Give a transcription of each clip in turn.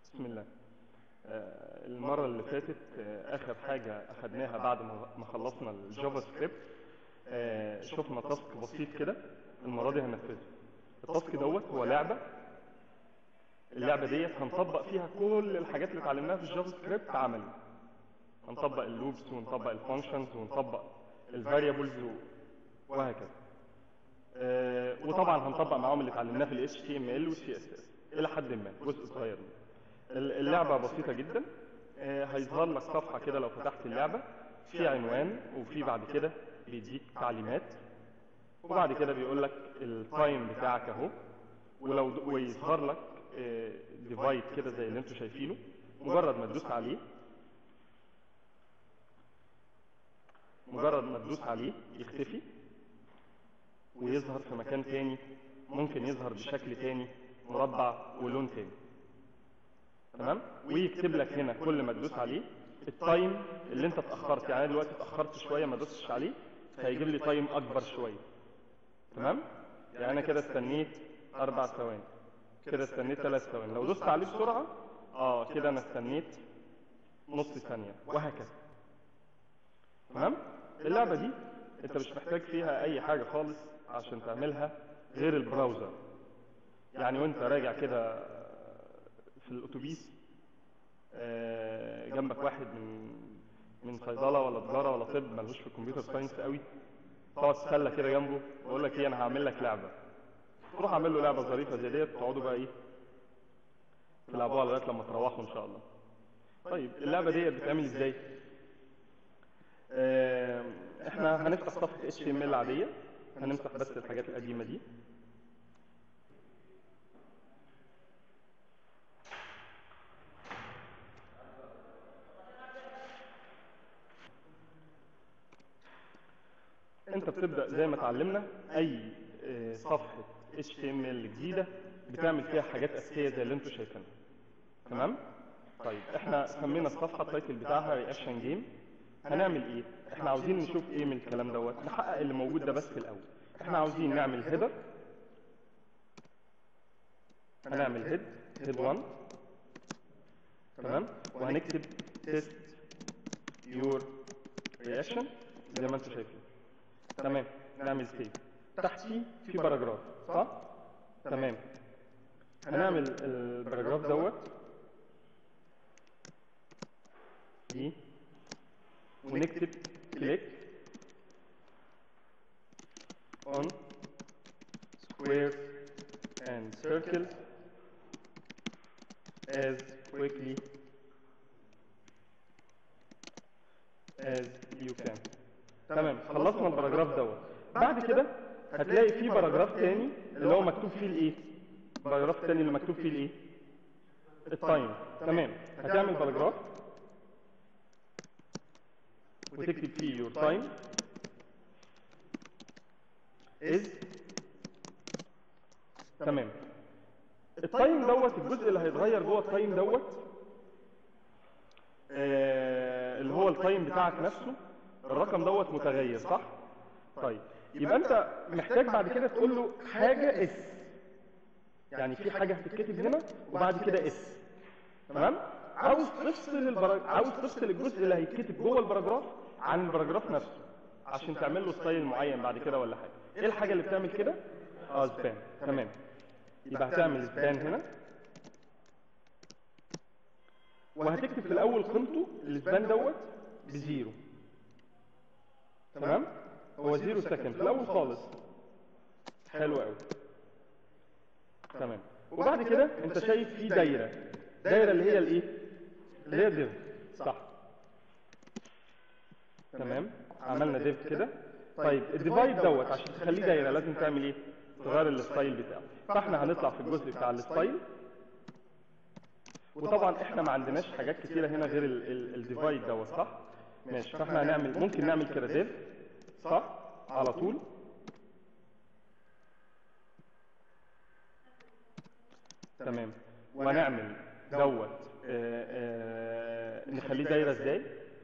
بسم الله آه، المرة اللي فاتت آه، آخر حاجة أخدناها بعد ما ما خلصنا الجافا سكريبت آه، شفنا تاسك بسيط كده المرة دي هننفذه التاسك دوت هو لعبة اللعبة ديت هنطبق فيها كل الحاجات اللي اتعلمناها في الجافا سكريبت عملي هنطبق اللوبس ونطبق الفانكشنز ونطبق الفاريبلز وهكذا آه، وطبعا هنطبق معاهم اللي اتعلمناه في ال HTML وال CSS إلى حد ما جزء صغير منه ال- اللعبة بسيطة جدا آه، هيظهر لك صفحة كده لو فتحت اللعبة في عنوان وفي بعد كده بيديك تعليمات وبعد كده بيقول لك التايم بتاعك اهو ولو د- ويظهر لك ديفايد كده زي اللي انتوا شايفينه مجرد ما تدوس عليه مجرد ما تدوس عليه يختفي ويظهر في مكان تاني ممكن يظهر بشكل تاني مربع ولون تاني تمام ويكتب لك هنا كل ما تدوس عليه التايم اللي انت اتاخرت يعني انا دلوقتي اتاخرت شويه ما دوستش عليه فهيجيب لي تايم اكبر شويه تمام يعني انا كده استنيت اربع ثواني كده استنيت ثلاث ثواني لو دوست عليه بسرعه اه كده انا استنيت نص ثانيه وهكذا تمام اللعبه دي انت مش محتاج فيها اي حاجه خالص عشان تعملها غير البراوزر يعني وانت راجع كده في الاتوبيس آه، جنبك واحد من من صيدله ولا تجاره ولا طب ملوش في الكمبيوتر ساينس قوي تقعد تتسلى كده جنبه ويقول لك ايه انا هعمل لك لعبه تروح اعمل له لعبه ظريفه زي ديت تقعدوا بقى ايه تلعبوها لغايه لما تروحوا ان شاء الله طيب اللعبه ديت بتتعمل ازاي آه، احنا هنفتح صفحه HTML عاديه هنمسح بس الحاجات القديمه دي انت بتبدا زي ما اتعلمنا اي آه، صفحه HTML جديده بتعمل فيها حاجات اساسيه زي اللي انتوا شايفينها تمام طيب احنا سمينا الصفحه التايتل بتاعها رياكشن جيم هنعمل ايه احنا عاوزين نشوف ايه من الكلام دوت نحقق اللي موجود ده بس في الاول احنا عاوزين نعمل هيدر هنعمل هيد هيد 1 تمام وهنكتب تيست يور رياكشن زي ما انتم شايفين تمام نعمل سيف تحتيه في باراجراف صح تمام هنعمل الباراجراف دوت دي ونكتب click on squares and circles as quickly as you can تمام خلصنا الباراجراف دوت بعد كده هتلاقي في باراجراف تاني اللي هو مكتوب فيه الايه باراجراف تاني اللي مكتوب فيه الايه التايم تمام هتعمل باراجراف وتكتب فيه your time is تمام التايم دوت الجزء اللي هيتغير جوه التايم دوت آه اللي هو التايم بتاعك نفسه الرقم دوت متغير صح طيب يبقى انت محتاج بعد كده تقول له حاجه اس يعني في حاجه هتتكتب هنا وبعد كده اس تمام عاوز تفصل البرا... عاوز تفصل الجزء اللي هيتكتب جوه الباراجراف عن الباراجراف نفسه عشان تعمل له ستايل معين بعد كده ولا حاجه ايه الحاجه اللي بتعمل كده اه سبان تمام يبقى هتعمل سبان هنا وهتكتب في الاول قيمته السبان دوت بزيرو تمام هو زيرو سكند في الاول خالص حلو قوي تمام وبعد كده انت شايف في دايره دايره اللي هي الايه اللي هي ديف صح تمام عملنا ديف كده طيب الديفايد دوت عشان تخليه دايره لازم تعمل ايه تغير الستايل بتاعه فاحنا هنطلع في الجزء بتاع الستايل وطبعا احنا ما عندناش حاجات كتيره هنا غير الديفايد دوت صح ماشي فاحنا هنعمل ممكن نعمل كده ديف صح على طول تمام وهنعمل دوت آه، آه، نخليه دايره ازاي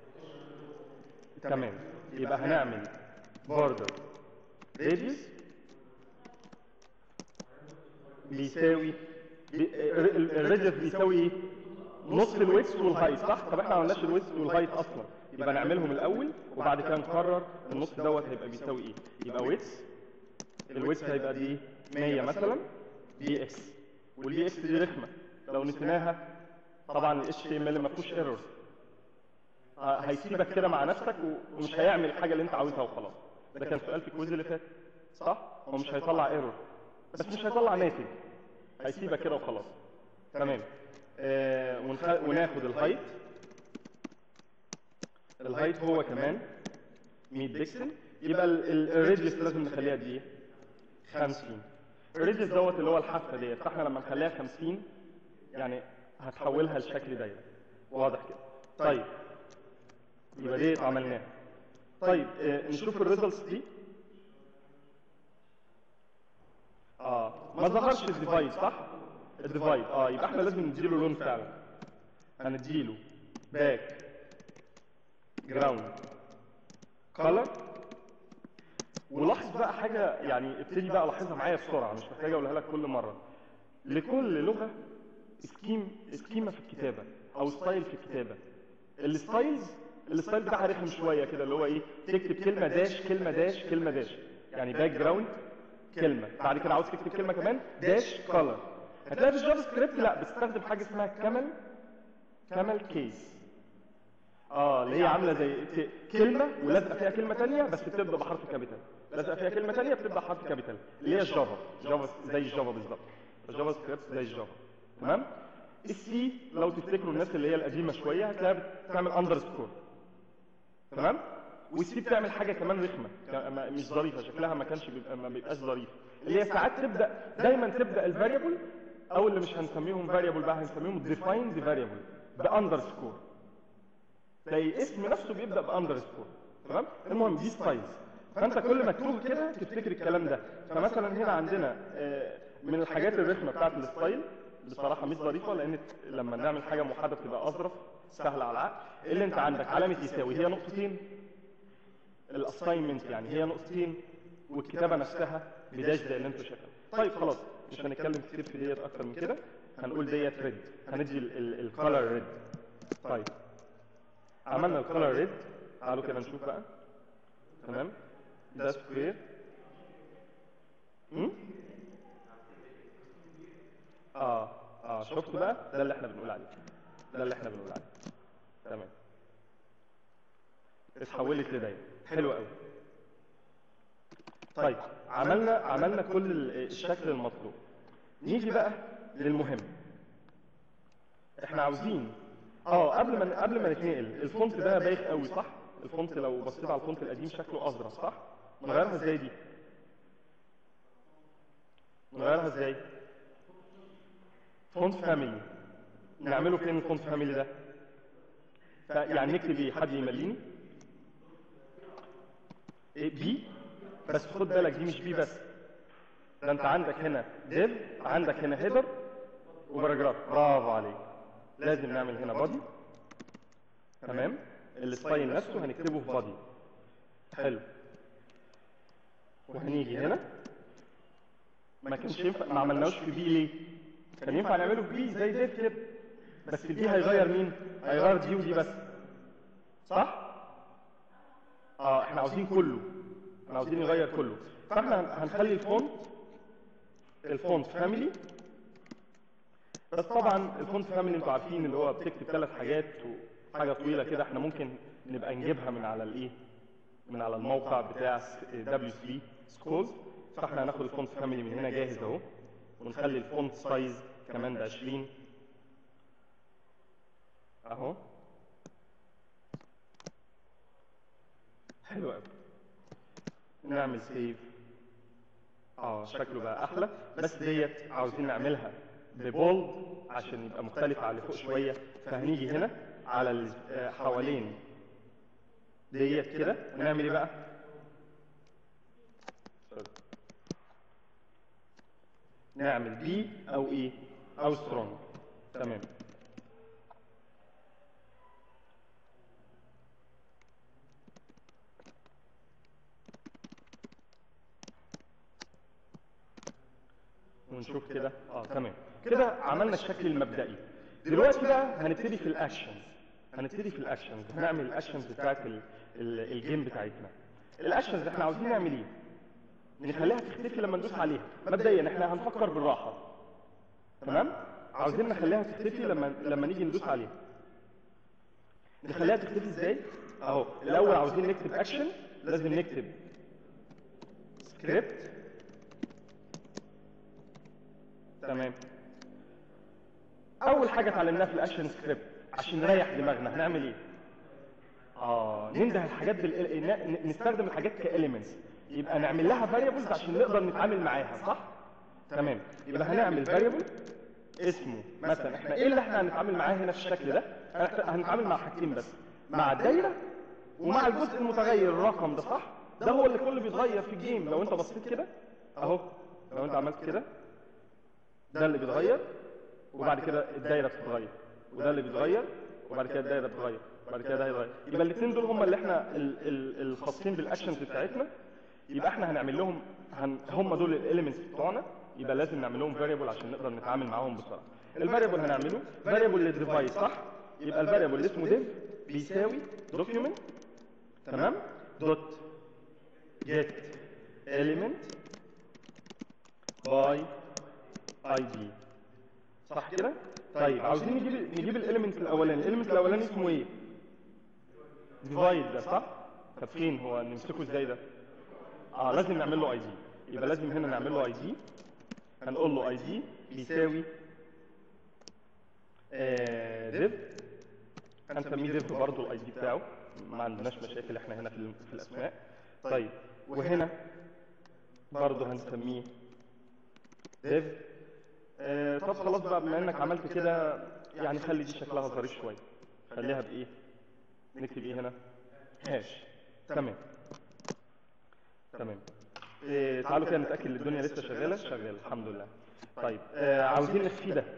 تمام يبقى هنعمل border radius بيساوي بي- ال- الراديوس بيساوي ايه نص الويتس والهايت صح طب احنا ما عملناش الويتس والهايت اصلا يبقى نعملهم الاول وبعد كده نقرر النص دوت هيبقى بيساوي ايه يبقى ويتس الويتس هيبقى دي 100 مثلا بي اكس والبي اكس دي رخمه لو نسيناها طبعا الاتش تي ام ال ما فيهوش ايرورز هيسيبك كده مع نفسك و- ومش هيعمل الحاجه اللي انت عاوزها وخلاص ده كان سؤال في الكويز اللي فات صح هو مش هيطلع ايرور بس مش هيطلع ناتج هيسيبك كده وخلاص تمام آه ونخ... وناخد الهايت الهايت هو كمان 100 بكسل يبقى الريديوس لازم نخليها قد ايه 50 الريديوس دوت اللي هو الحافه ديت فاحنا لما نخليها 50 يعني هتحولها لشكل دايره واضح كده طيب يبقى ديت عملناها طيب آه نشوف الريزلتس دي اه ما ظهرش الديفايد صح الديفايد اه يبقى احنا لازم نديله لون فعلا هنديله باك جراوند كولر ولاحظ بقى حاجه يعني ابتدي بقى لاحظها معايا بسرعه مش محتاج اقولها لك كل مره لكل لغه سكيم سكيمه في الكتابه او ستايل في الكتابه الستايلز الستايل بتاعها رخم شويه كده اللي هو ايه تكتب كلمه داش كلمه داش كلمه داش يعني باك جراوند كلمه بعد كده عاوز تكتب كلمه كمان داش كولر هتلاقي في الجافا سكريبت لا بتستخدم حاجه اسمها كامل كامل كيس اه اللي هي عامله زي ك- كلمه ولازقه فيها كلمه ثانيه بس بتبدا بحرف كابيتال لازقه فيها كلمه ثانيه بتبدا بحرف كابيتال اللي هي الجافا جافا زي الجافا بالظبط الجافا سكريبت زي الجافا تمام السي لو تفتكروا الناس اللي هي القديمه شويه هتلاقيها بتعمل اندرسكور تمام والسي بتعمل حاجه كمان رخمه ك- ما- مش ظريفه شكلها ما كانش بيبقى ما بيبقاش ظريف اللي هي ساعات تبدا دايما تبدا الفاريبل او اللي مش هنسميهم فاريبل بقى هنسميهم ديفايند فاريبل باندرسكور تلاقي اسم نفسه بيبدا باندرسكور تمام المهم دي ستايلز فانت كل ما تتوه كده تفتكر الكلام ده فمثلا هنا عندنا آه، من الحاجات الرخمه بتاعت الستايل بصراحه مش ظريفه لان لما نعمل حاجه موحده بتبقى اظرف سهله على العقل اللي انت عندك علامه يساوي هي نقطتين الاساينمنت يعني هي نقطتين والكتابه نفسها بداش زي اللي انتوا شايفينها طيب خلاص مش هنتكلم كتير في ديت اكتر من كده هنقول ديت ريد هندي الكالر ريد طيب عملنا الكالر ريد تعالوا كده نشوف بقى تمام ده سكوير امم اه اه شفتوا بقى ده اللي احنا بنقول عليه ده اللي احنا بنقول عليه تمام اتحولت لدايره حلو قوي طيب عملنا عملنا كل ال- الشكل المطلوب نيجي بقى للمهم احنا عاوزين اه قبل ما قبل ما نتنقل الفونت ده بايخ قوي صح الفونت لو بصيت على الفونت القديم شكله ازرق صح نغيرها ازاي دي نغيرها ازاي فونت فاميلي نعمله فين الفونت فاميلي ده ف- يعني نكتب ايه حد يمليني ايه بي بس خد بالك دي مش بي بس ده انت عندك هنا ديف عندك هنا هيدر وباراجراف برافو عليك لازم نعمل هنا بادي تمام الستايل نفسه هنكتبه في بادي حلو وهنيجي هنا ما كانش ينفع ما عملناهوش في بي ليه كان ينفع نعمله في بي زي ديف كده بس البي هيغير مين هيغير دي ودي بس صح اه احنا عاوزين كله احنا عاوزين نغير كله فاحنا هنخلي الفونت الفونت فاميلي بس طبعا الفونت فاميلي انتوا عارفين اللي هو بتكتب ثلاث حاجات وحاجه طويله كده احنا ممكن نبقى نجيبها من على الايه من على الموقع بتاع دبليو 3 سكولز فاحنا هناخد الفونت فاميلي من هنا جاهز اهو ونخلي الفونت سايز كمان ب 20 اهو حلو قوي نعمل سيف اه شكله بقى احلى بس ديت عاوزين نعملها ببولد عشان يبقى مختلف على اللي فوق شويه فهنيجي هنا على ال- آه، حوالين ديت كده ونعمل ايه بقى نعمل بي او ايه او سترونج تمام ونشوف كده اه تمام كده عملنا الشكل المبدئي دلوقتي بقى هنبتدي في الاكشنز هنبتدي في الاكشنز هنعمل الاكشنز بتاعت ال- ال- الجيم بتاعتنا الاكشنز احنا عاوزين نعمل ايه نخليها تختفي لما ندوس عليها مبدئيا احنا هنفكر بالراحه تمام عاوزين نخليها تختفي لما لما نيجي ندوس عليها نخليها تختفي ازاي اهو الاول عاوزين نكتب اكشن لازم نكتب سكريبت تمام اول حاجه اتعلمناها في الاكشن سكريبت عشان نريح دماغنا هنعمل ايه اه ننده الحاجات بال... ن- نستخدم الحاجات كاليمنتس يبقى نعمل لها فاريبلز عشان نقدر نتعامل معاها صح تمام يبقى هنعمل فاريبل اسمه مثلا احنا ايه اللي احنا هنتعامل معاه هنا في الشكل ده احنا هنتعامل مع حاجتين بس مع الدايره ومع الجزء المتغير الرقم ده صح ده هو اللي كله بيتغير في الجيم لو انت بصيت كده اهو لو انت عملت كده ده اللي بيتغير وبعد كده الدايره بتتغير وده اللي بيتغير وبعد كده الدايره بتتغير وبعد كده ده هيتغير يبقى الاثنين دول هم اللي احنا ال- ال- الخاصين بالاكشنز بتاعتنا يبقى احنا هنعمل لهم هن هم دول الاليمنتس بتوعنا يبقى لازم نعمل لهم فاريبل عشان نقدر نتعامل معاهم بسرعه الفاريبل هنعمله فاريبل للديفايس صح يبقى الفاريبل اللي اسمه div بيساوي دوكيومنت تمام دوت get element by id صح كده طيب عاوزين نجيب نجيب الاليمنت الاولاني الاليمنت الاولاني اسمه ايه ديفايد ده صح طب فين هو نمسكه ازاي ده اه لازم نعمل له اي دي يبقى لازم هنا نعمل له اي دي هنقول له اي دي بيساوي ديف هنسميه ديف برضه الاي دي بتاعه ما عندناش مشاكل احنا هنا في ال- في الاسماء طيب وهنا برضه هنسميه ديف آه طب خلاص بقى بما انك عملت كده يعني خلي دي شكلها ظريف شويه خليها بايه نكتب ايه هنا هاش تمام تمام إيه تعالوا كده نتاكد ان الدنيا لسه شغاله شغاله الحمد لله طيب آه عاوزين نخفي ده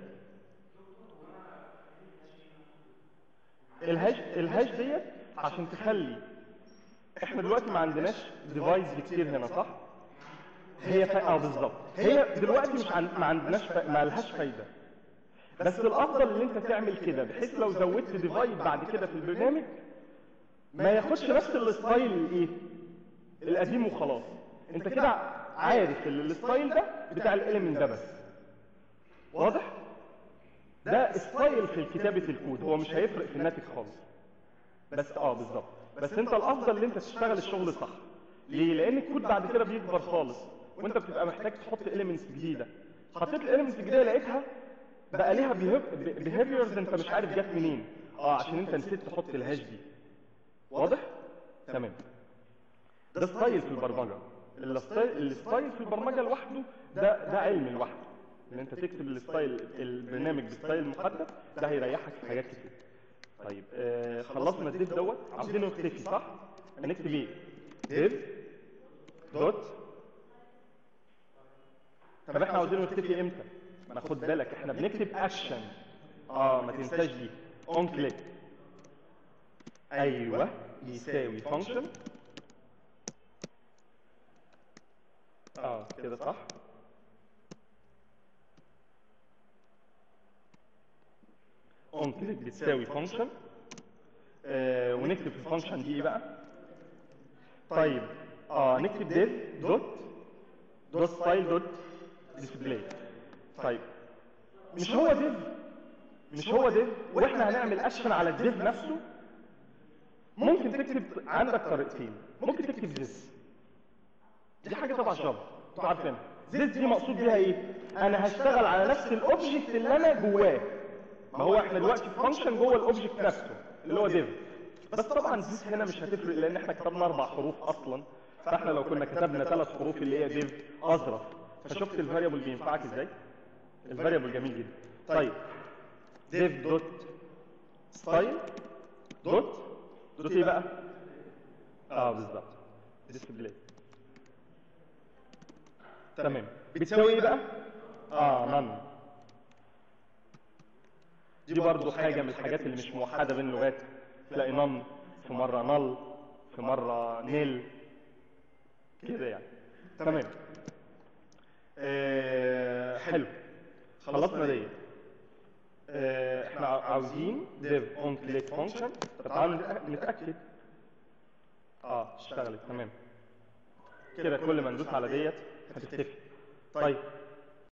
الهاش الهاش ديت عشان تخلي احنا دلوقتي ما عندناش ديفايس كتير هنا صح هي فا... اه بالظبط هي دلوقتي مش عن... ما عندناش فا... ما لهاش فايده بس الافضل ان انت تعمل كده بحيث لو زودت ديفايد بعد كده في البرنامج ما ياخدش نفس الستايل الايه القديم وخلاص انت كده عارف ان الستايل ده بتاع الاليمنت ده بس واضح ده ستايل في كتابه الكود هو مش هيفرق في الناتج خالص بس اه بالظبط بس انت الافضل ان انت تشتغل الشغل صح ليه لان الكود بعد كده بيكبر خالص وانت بتبقى محتاج تحط اليمنتس جديده حطيت الاليمنتس الجديده لقيتها بقى ليها بيهيفيرز انت مش عارف جت منين اه عشان انت نسيت تحط الهاش دي واضح تمام ده ستايل في البرمجه الستايل الستايل في البرمجه لوحده ده ده علم لوحده ان انت تكتب الستايل البرنامج بستايل محدد ده هيريحك في حاجات كتير طيب آه خلصنا الديف دوت عاوزينه يختفي صح هنكتب ايه ديف دوت طب احنا عاوزينه يختفي امتى ما خد بالك احنا بنكتب اكشن اه ما تنساش دي اون كليك ايوه يساوي فانكشن اه كده صح اون كليك بتساوي فانكشن آه ونكتب في الفانكشن دي ايه بقى طيب اه نكتب ديف دوت دوت ستايل دوت ديسبلاي طيب مش هو ديف مش هو ديف واحنا هنعمل اكشن على الديف نفسه ممكن تكتب عندك طريقتين ممكن تكتب this دي حاجه تبع جافا انتوا عارفينها this دي مقصود بيها ايه انا هشتغل على نفس الاوبجكت اللي انا جواه ما هو احنا دلوقتي في فانكشن جوه الاوبجكت نفسه اللي هو ديف بس طبعا this هنا مش هتفرق لان احنا كتبنا اربع حروف اصلا فاحنا لو كنا كتبنا ثلاث حروف اللي هي ديف اظرف فشفت الفاريبل بينفعك ازاي الفاريبل جميل جدا طيب div دوت ستايل دوت دوت ايه بقى اه بالظبط ديسبلاي تمام بتساوي ايه بقى اه نن دي برضو حاجة من الحاجات اللي مش موحدة بين اللغات تلاقي نن في مرة نل في مرة نيل كده يعني تمام آه حلو خلصنا دي آه، احنا عاوزين div on click function طب تعالوا نتأ- نتاكد اه اشتغلت تمام كده كل ما ندوس على ديت هتختفي طيب